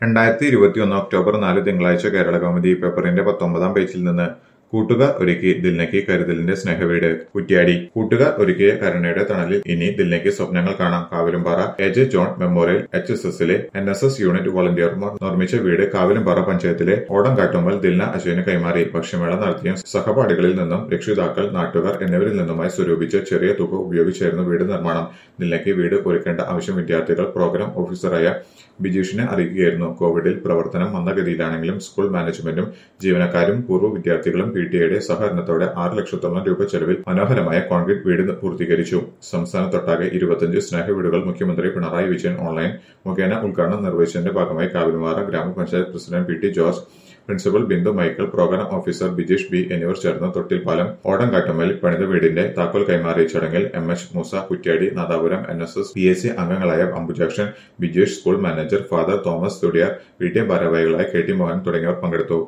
രണ്ടായിരത്തി ഇരുപത്തിയൊന്ന് ഒക്ടോബർ നാല് തിങ്കളാഴ്ച കേരള കൗമുദി പേപ്പറിന്റെ പത്തൊമ്പതാം പേജിൽ നിന്ന് കൂട്ടുകാർ ഒരുക്കി ദിൽനയ്ക്ക് കരുതലിന്റെ സ്നേഹവീട് കുറ്റ്യാടി കൂട്ടുകാർ ഒരുക്കിയ കരുണയുടെ തണലിൽ ഇനി ദിൽനയ്ക്ക് സ്വപ്നങ്ങൾ കാണാം Kavilumpara A J John memorial H S എസിലെ എൻ എസ് എസ് യൂണിറ്റ് വോളണ്ടിയർമാർ നിർമ്മിച്ച വീട് കാവിലുംപാറ പഞ്ചായത്തിലെ ഓടംകാട്ടുമ്മൽ ദിൽന അജയന് കൈമാറി ഭക്ഷ്യമേള നടത്തിയ സഹപാഠികളിൽ നിന്നും രക്ഷിതാക്കൾ നാട്ടുകാർ എന്നിവരിൽ നിന്നുമായി സ്വരൂപിച്ച ചെറിയ തുക ഉപയോഗിച്ചായിരുന്നു വീട് നിർമ്മാണം ദിൽനയ്ക്ക് വീട് ഒരുക്കേണ്ട ആവശ്യം വിദ്യാർത്ഥികൾ പ്രോഗ്രാം ഓഫീസറായ ബിജീഷിനെ അറിയിക്കുകയായിരുന്നു കോവിഡിൽ പ്രവർത്തനം മന്ദഗതിയിലാണെങ്കിലും സ്കൂൾ മാനേജ്മെന്റും ജീവനക്കാരും പൂർവ്വ വിദ്യാർത്ഥികളും പി ടി എയുടെ സഹകരണത്തോടെ ആറ് ലക്ഷത്തോളം രൂപ ചെലവിൽ മനോഹരമായ കോൺക്രീറ്റ് വീട് പൂർത്തീകരിച്ചു സംസ്ഥാനത്തൊട്ടാകെ ഇരുപത്തിയഞ്ച് സ്നേഹവീടുകൾ മുഖ്യമന്ത്രി പിണറായി വിജയൻ ഓൺലൈൻ മുഖേന ഉദ്ഘാടനം നിർവഹിച്ചതിന്റെ ഭാഗമായി കാവിലുമാറ ഗ്രാമപഞ്ചായത്ത് president P T George principal Bindu Michael programme officer Bijeesh B എന്നിവർ ചേർന്ന് തൊട്ടിൽപ്പാലം ഓടംകാട്ടുമ്മൽ പണിത വീടിന്റെ താക്കോൽ കൈമാറിയ ചടങ്ങിൽ M H Moosa Kuttiadi Nadapuram N S S P S C അംഗങ്ങളായ Ambujakshan Bijesh school manager father Thomas Thudiyar P T ഭാരവാഹികളായ കെ ടി മോഹൻ തുടങ്ങിയവർ പങ്കെടുത്തു